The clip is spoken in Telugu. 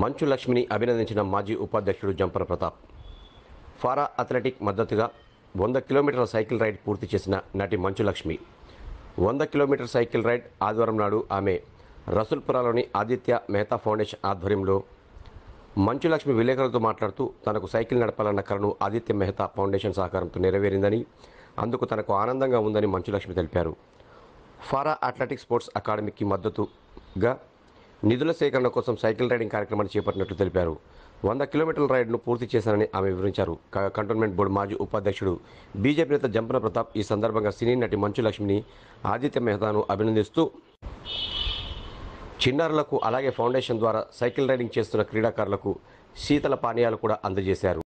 మంచు లక్ష్మిని అభినందించిన మాజీ ఉపాధ్యక్షుడు జంపన ప్రతాప్ ఫారా అథ్లెటిక్ మద్దతుగా వంద కిలోమీటర్ల సైకిల్ రైడ్ పూర్తి చేసిన నటి మంచు లక్ష్మి వంద కిలోమీటర్ సైకిల్ రైడ్ ఆదివారం నాడు ఆమె రసూల్పురాలోని ఆదిత్య మెహతా ఫౌండేషన్ ఆధ్వర్యంలో మంచు లక్ష్మి విలేకరులతో మాట్లాడుతూ తనకు సైకిల్ నడపాలన్న కలను ఆదిత్య మెహతా ఫౌండేషన్ సహకారంతో నెరవేరిందని అందుకు తనకు ఆనందంగా ఉందని మంచు లక్ష్మి తెలిపారు ఫారా అథ్లెటిక్ స్పోర్ట్స్ అకాడమీకి మద్దతుగా నిధుల సేకరణ కోసం సైకిల్ రైడింగ్ కార్యక్రమాన్ని చేపట్టినట్లు తెలిపారు వంద కిలోమీటర్ల రైడ్ను పూర్తి చేశారని ఆమె వివరించారు కాగా కంటోన్మెంట్ బోర్డు మాజీ ఉపాధ్యక్షుడు బీజేపీ నేత జంపన ప్రతాప్ ఈ సందర్భంగా సినీ నటి మంచు లక్ష్మిని ఆదిత్య మెహతాను అభినందిస్తూ చిన్నారులకు అలాగే ఫౌండేషన్ ద్వారా సైకిల్ రైడింగ్ చేస్తున్న క్రీడాకారులకు శీతల పానీయాలు కూడా అందజేశారు